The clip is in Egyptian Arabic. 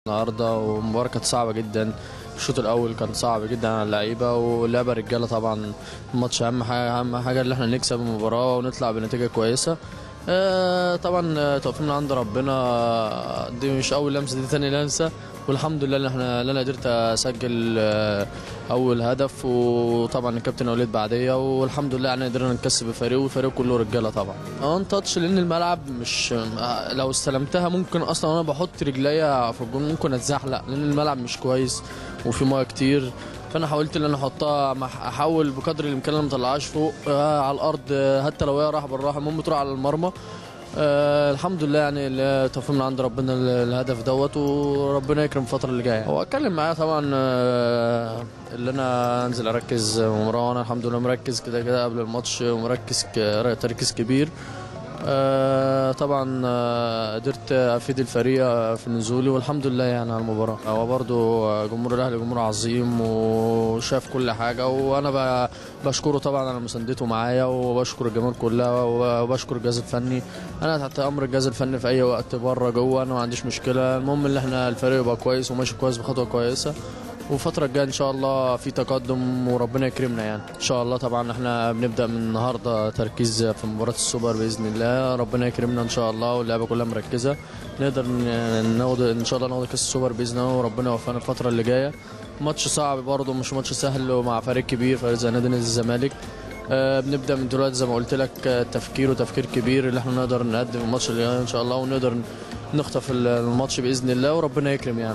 النهارده والمباراه كانت صعبه جدا الشوط الاول كان صعب جدا على اللعيبه ولعبه رجاله طبعا الماتش اهم حاجه اهم حاجه ان احنا نكسب المباراه ونطلع بنتيجه كويسه آه، طبعا آه، توفيق من عند ربنا آه، دي مش اول لمسه دي تاني لمسه والحمد لله ان احنا ان انا قدرت اسجل آه، اول هدف وطبعا الكابتن وليد بعديه والحمد لله يعني قدرنا نكسب الفريق والفريق كله رجاله طبعا اون تاتش لان الملعب مش آه، لو استلمتها ممكن اصلا وانا بحط رجليا في الجون ممكن اتزحلق لان الملعب مش كويس وفي ميه كتير فانا حاولت ان انا احطها مع- احاول بقدر الامكان إن ما اطلعهاش فوق آه على الارض آه، حتى لو هي راح بالراحه المهم تروح على المرمى آه الحمد لله يعني ال- توفيق من عند ربنا ال- الهدف دوت وربنا يكرم الفتره اللي جايه هو اتكلم معايا طبعا آه اللي انا انزل اركز مباراه وانا الحمد لله مركز كده كده قبل الماتش ومركز ك- تركيز كبير آه طبعا آه قدرت افيد الفريق آه، في نزولي والحمد لله يعني على المباراه هو برضو آه، جمهور الاهلي جمهور عظيم وشاف كل حاجه وانا ب- بشكره طبعا على مساندته معايا وبشكر الجماهير كلها وبشكر الجهاز الفني انا تحت امر الجهاز الفني في اي وقت بره جوه انا ما عنديش مشكله المهم ان احنا الفريق يبقى كويس وماشي كويس بخطوه كويسه والفترة الجاية إن شاء الله في تقدم وربنا يكرمنا يعني إن شاء الله طبعا إحنا بنبدأ من النهاردة تركيز في مباراة السوبر بإذن الله ربنا يكرمنا إن شاء الله واللعبة كلها مركزة نقدر ن- ناخد إن شاء الله ناخد كأس السوبر بإذن الله وربنا يوفقنا الفترة اللي جاية ماتش صعب برضه مش ماتش سهل ومع فريق كبير فريق زي نادي الزمالك آه، بنبدا من دلوقتي زي ما قلت لك آه، تفكير وتفكير كبير اللي احنا نقدر نقدم الماتش اللي جاي ان شاء الله ونقدر نخطف الماتش باذن الله وربنا يكرم يعني